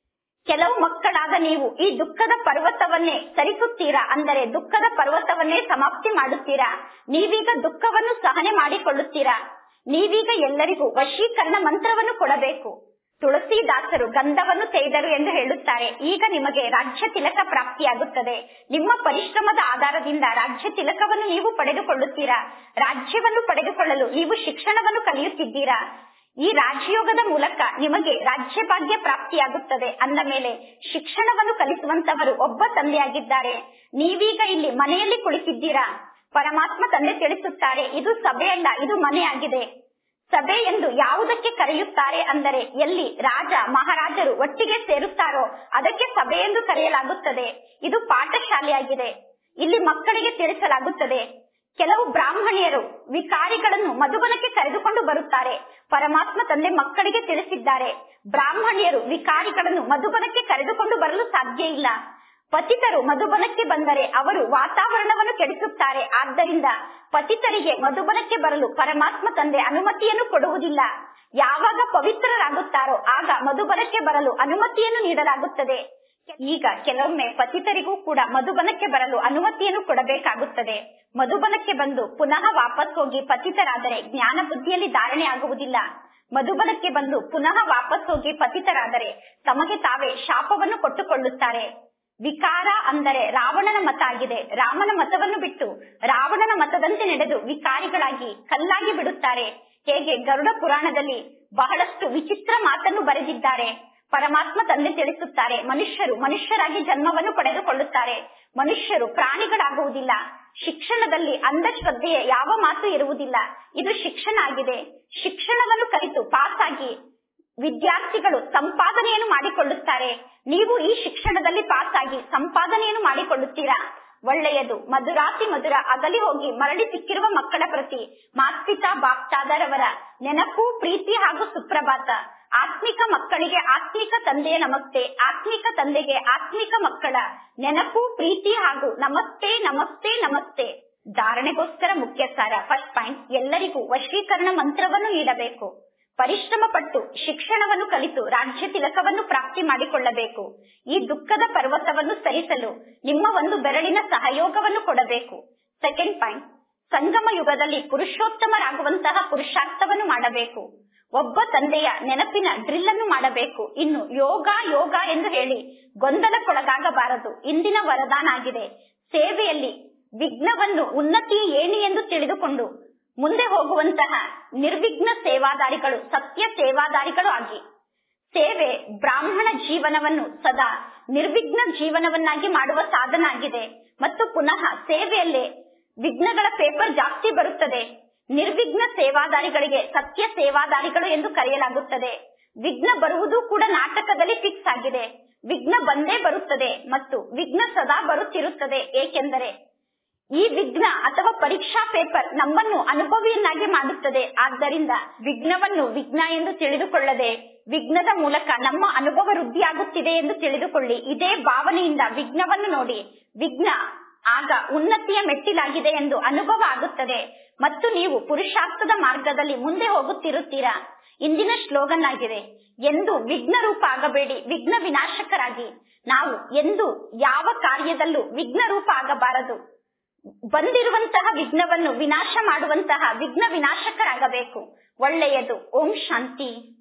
[SPEAKER 1] ಕೆಲವು ಮಕ್ಕಳಾದ ನೀವು ಈ ದುಃಖದ ಪರ್ವತವನ್ನೇ ಸರಿಸುತ್ತೀರಾ ಅಂದರೆ ದುಃಖದ ಪರ್ವತವನ್ನೇ ಸಮಾಪ್ತಿ ಮಾಡುತ್ತೀರಾ ನೀವೀಗ ದುಃಖವನ್ನು ಸಹನೆ ಮಾಡಿಕೊಳ್ಳುತ್ತೀರಾ ನೀವೀಗ ಎಲ್ಲರಿಗೂ ವಶೀಕರಣ ಮಂತ್ರವನ್ನು ಕೊಡಬೇಕು ತುಳಸಿದಾಸರು ಗಂಧವನ್ನು ತೆಗೆದರು ಎಂದು ಹೇಳುತ್ತಾರೆ ಈಗ ನಿಮಗೆ ರಾಜ್ಯ ತಿಲಕ ಪ್ರಾಪ್ತಿಯಾಗುತ್ತದೆ ನಿಮ್ಮ ಪರಿಶ್ರಮದ ಆಧಾರದಿಂದ ರಾಜ್ಯ ತಿಲಕವನ್ನು ನೀವು ಪಡೆದುಕೊಳ್ಳುತ್ತೀರಾ ರಾಜ್ಯವನ್ನು ಪಡೆದುಕೊಳ್ಳಲು ನೀವು ಶಿಕ್ಷಣವನ್ನು ಕಲಿಯುತ್ತಿದ್ದೀರಾ ಈ ರಾಜಯೋಗದ ಮೂಲಕ ನಿಮಗೆ ರಾಜ್ಯ ಭಾಗ್ಯ ಪ್ರಾಪ್ತಿಯಾಗುತ್ತದೆ ಅಂದ ಮೇಲೆ ಶಿಕ್ಷಣವನ್ನು ಕಲಿಸುವಂತವರು ಒಬ್ಬ ತಂದೆಯಾಗಿದ್ದಾರೆ ನೀವೀಗ ಇಲ್ಲಿ ಮನೆಯಲ್ಲಿ ಕುಳಿತಿದ್ದೀರಾ ಪರಮಾತ್ಮ ತಂದೆ ತಿಳಿಸುತ್ತಾರೆ ಇದು ಸಭೆಯಲ್ಲ ಇದು ಮನೆಯಾಗಿದೆ ಸಭೆ ಎಂದು ಯಾವುದಕ್ಕೆ ಕರೆಯುತ್ತಾರೆ ಅಂದರೆ ಎಲ್ಲಿ ರಾಜ ಮಹಾರಾಜರು ಒಟ್ಟಿಗೆ ಸೇರುತ್ತಾರೋ ಅದಕ್ಕೆ ಸಭೆ ಎಂದು ಕರೆಯಲಾಗುತ್ತದೆ ಇದು ಪಾಠಶಾಲೆಯಾಗಿದೆ ಇಲ್ಲಿ ಮಕ್ಕಳಿಗೆ ತಿಳಿಸಲಾಗುತ್ತದೆ ಕೆಲವು ಬ್ರಾಹ್ಮಣಿಯರು ವಿಕಾರಿಗಳನ್ನು ಮಧುಬನಕ್ಕೆ ಕರೆದುಕೊಂಡು ಬರುತ್ತಾರೆ ಪರಮಾತ್ಮ ತಂದೆ ಮಕ್ಕಳಿಗೆ ತಿಳಿಸಿದ್ದಾರೆ ಬ್ರಾಹ್ಮಣಿಯರು ವಿಕಾರಿಗಳನ್ನು ಮಧುಬನಕ್ಕೆ ಕರೆದುಕೊಂಡು ಬರಲು ಸಾಧ್ಯ ಇಲ್ಲ ಪತಿತರು ಮಧುಬನಕ್ಕೆ ಬಂದರೆ ಅವರು ವಾತಾವರಣವನ್ನು ಕೆಡಿಸುತ್ತಾರೆ ಆದ್ದರಿಂದ ಪತಿತರಿಗೆ ಮಧುಬನಕ್ಕೆ ಬರಲು ಪರಮಾತ್ಮ ತಂದೆ ಅನುಮತಿಯನ್ನು ಕೊಡುವುದಿಲ್ಲ ಯಾವಾಗ ಪವಿತ್ರರಾಗುತ್ತಾರೋ ಆಗ ಮಧುಬನಕ್ಕೆ ಬರಲು ಅನುಮತಿಯನ್ನು ನೀಡಲಾಗುತ್ತದೆ ಈಗ ಕೆಲವೊಮ್ಮೆ ಪತಿತರಿಗೂ ಕೂಡ ಮಧುಬನಕ್ಕೆ ಬರಲು ಅನುಮತಿಯನ್ನು ಕೊಡಬೇಕಾಗುತ್ತದೆ ಮಧುಬನಕ್ಕೆ ಬಂದು ಪುನಃ ವಾಪಸ್ ಹೋಗಿ ಪತಿತರಾದರೆ ಜ್ಞಾನ ಬುದ್ಧಿಯಲ್ಲಿ ಧಾರಣೆ ಆಗುವುದಿಲ್ಲ ಮಧುಬನಕ್ಕೆ ಬಂದು ಪುನಃ ವಾಪಸ್ ಹೋಗಿ ಪತಿತರಾದರೆ ತಮಗೆ ತಾವೇ ಶಾಪವನ್ನು ಕೊಟ್ಟುಕೊಳ್ಳುತ್ತಾರೆ ವಿಕಾರ ಅಂದರೆ ರಾವಣನ ಮತ ಆಗಿದೆ ರಾಮನ ಮತವನ್ನು ಬಿಟ್ಟು ರಾವಣನ ಮತದಂತೆ ನಡೆದು ವಿಕಾರಿಗಳಾಗಿ ಕಲ್ಲಾಗಿ ಬಿಡುತ್ತಾರೆ ಹೇಗೆ ಗರುಡ ಪುರಾಣದಲ್ಲಿ ಬಹಳಷ್ಟು ವಿಚಿತ್ರ ಮಾತನ್ನು ಬರೆದಿದ್ದಾರೆ ಪರಮಾತ್ಮ ತಂದೆ ತಿಳಿಸುತ್ತಾರೆ ಮನುಷ್ಯರು ಮನುಷ್ಯರಾಗಿ ಜನ್ಮವನ್ನು ಪಡೆದುಕೊಳ್ಳುತ್ತಾರೆ ಮನುಷ್ಯರು ಪ್ರಾಣಿಗಳಾಗುವುದಿಲ್ಲ ಶಿಕ್ಷಣದಲ್ಲಿ ಅಂಧಶ್ರದ್ಧೆಯ ಯಾವ ಮಾತು ಇರುವುದಿಲ್ಲ ಇದು ಶಿಕ್ಷಣ ಆಗಿದೆ ಶಿಕ್ಷಣವನ್ನು ಕಲಿತು ಪಾಸ್ ಆಗಿ ವಿದ್ಯಾರ್ಥಿಗಳು ಸಂಪಾದನೆಯನ್ನು ಮಾಡಿಕೊಳ್ಳುತ್ತಾರೆ ನೀವು ಈ ಶಿಕ್ಷಣದಲ್ಲಿ ಪಾಸ್ ಆಗಿ ಸಂಪಾದನೆಯನ್ನು ಮಾಡಿಕೊಳ್ಳುತ್ತೀರಾ ಒಳ್ಳೆಯದು ಮಧುರಾತಿ ಮಧುರ ಅಗಲಿ ಹೋಗಿ ಮರಳಿ ಸಿಕ್ಕಿರುವ ಮಕ್ಕಳ ಪ್ರತಿ ಮಾಸ್ಪಿತಾ ಬಾಪ್ತಾದರವರ ನೆನಪು ಪ್ರೀತಿ ಹಾಗೂ ಸುಪ್ರಭಾತ ಆತ್ಮಿಕ ಮಕ್ಕಳಿಗೆ ಆತ್ಮಿಕ ತಂದೆಯ ನಮಸ್ತೆ ಆತ್ಮಿಕ ತಂದೆಗೆ ಆತ್ಮಿಕ ಮಕ್ಕಳ ನೆನಪು ಪ್ರೀತಿ ಹಾಗೂ ನಮಸ್ತೆ ನಮಸ್ತೆ ನಮಸ್ತೆ ಧಾರಣೆಗೋಸ್ಕರ ಮುಖ್ಯ ಸಾರ ಫಸ್ಟ್ ಪಾಯಿಂಟ್ ಎಲ್ಲರಿಗೂ ವಶೀಕರಣ ಮಂತ್ರವನ್ನು ನೀಡಬೇಕು ಪರಿಶ್ರಮ ಪಟ್ಟು ಶಿಕ್ಷಣವನ್ನು ಕಲಿತು ರಾಜ್ಯ ತಿಲಕವನ್ನು ಪ್ರಾಪ್ತಿ ಮಾಡಿಕೊಳ್ಳಬೇಕು ಈ ದುಃಖದ ಪರ್ವತವನ್ನು ಸರಿಸಲು ನಿಮ್ಮ ಒಂದು ಬೆರಳಿನ ಸಹಯೋಗವನ್ನು ಕೊಡಬೇಕು ಸೆಕೆಂಡ್ ಪಾಯಿಂಟ್ ಸಂಗಮ ಯುಗದಲ್ಲಿ ಪುರುಷೋತ್ತಮರಾಗುವಂತಹ ಪುರುಷಾರ್ಥವನ್ನು ಮಾಡಬೇಕು ಒಬ್ಬ ತಂದೆಯ ನೆನಪಿನ ಡ್ರಿಲ್ ಅನ್ನು ಮಾಡಬೇಕು ಇನ್ನು ಯೋಗ ಯೋಗ ಎಂದು ಹೇಳಿ ಗೊಂದಲಕ್ಕೊಳಗಾಗಬಾರದು ಇಂದಿನ ವರದಾನ ಆಗಿದೆ ಸೇವೆಯಲ್ಲಿ ವಿಘ್ನವನ್ನು ಉನ್ನತಿ ಏಣಿ ಎಂದು ತಿಳಿದುಕೊಂಡು ಮುಂದೆ ಹೋಗುವಂತಹ ನಿರ್ವಿಘ್ನ ಸೇವಾದಾರಿಗಳು ಸತ್ಯ ಸೇವಾದಾರಿಗಳು ಆಗಿ ಸೇವೆ ಬ್ರಾಹ್ಮಣ ಜೀವನವನ್ನು ಸದಾ ನಿರ್ವಿಘ್ನ ಜೀವನವನ್ನಾಗಿ ಮಾಡುವ ಸಾಧನ ಆಗಿದೆ ಮತ್ತು ಪುನಃ ಸೇವೆಯಲ್ಲಿ ವಿಘ್ನಗಳ ಪೇಪರ್ ಜಾಸ್ತಿ ಬರುತ್ತದೆ ನಿರ್ವಿಘ್ನ ಸೇವಾದಾರಿಗಳಿಗೆ ಸತ್ಯ ಸೇವಾದಾರಿಗಳು ಎಂದು ಕರೆಯಲಾಗುತ್ತದೆ ವಿಘ್ನ ಬರುವುದು ಕೂಡ ನಾಟಕದಲ್ಲಿ ಫಿಕ್ಸ್ ಆಗಿದೆ ವಿಘ್ನ ಬಂದೇ ಬರುತ್ತದೆ ಮತ್ತು ವಿಘ್ನ ಸದಾ ಬರುತ್ತಿರುತ್ತದೆ ಏಕೆಂದರೆ ಈ ವಿಘ್ನ ಅಥವಾ ಪರೀಕ್ಷಾ ಪೇಪರ್ ನಮ್ಮನ್ನು ಅನುಭವಿಯನ್ನಾಗಿ ಮಾಡುತ್ತದೆ ಆದ್ದರಿಂದ ವಿಘ್ನವನ್ನು ವಿಘ್ನ ಎಂದು ತಿಳಿದುಕೊಳ್ಳದೆ ವಿಘ್ನದ ಮೂಲಕ ನಮ್ಮ ಅನುಭವ ವೃದ್ಧಿಯಾಗುತ್ತಿದೆ ಎಂದು ತಿಳಿದುಕೊಳ್ಳಿ ಇದೇ ಭಾವನೆಯಿಂದ ವಿಘ್ನವನ್ನು ನೋಡಿ ವಿಘ್ನ ಆಗ ಉನ್ನತಿಯ ಮೆಟ್ಟಿಲಾಗಿದೆ ಎಂದು ಅನುಭವ ಆಗುತ್ತದೆ ಮತ್ತು ನೀವು ಪುರುಷಾರ್ಥದ ಮಾರ್ಗದಲ್ಲಿ ಮುಂದೆ ಹೋಗುತ್ತಿರುತ್ತೀರಾ ಇಂದಿನ ಸ್ಲೋಗನ್ ಆಗಿದೆ ಎಂದು ವಿಘ್ನ ರೂಪ ಆಗಬೇಡಿ ವಿಘ್ನ ವಿನಾಶಕರಾಗಿ ನಾವು ಎಂದು ಯಾವ ಕಾರ್ಯದಲ್ಲೂ ವಿಘ್ನ ರೂಪ ಆಗಬಾರದು ಬಂದಿರುವಂತಹ ವಿಘ್ನವನ್ನು ವಿನಾಶ ಮಾಡುವಂತಹ ವಿಘ್ನ ವಿನಾಶಕರಾಗಬೇಕು ಒಳ್ಳೆಯದು ಓಂ ಶಾಂತಿ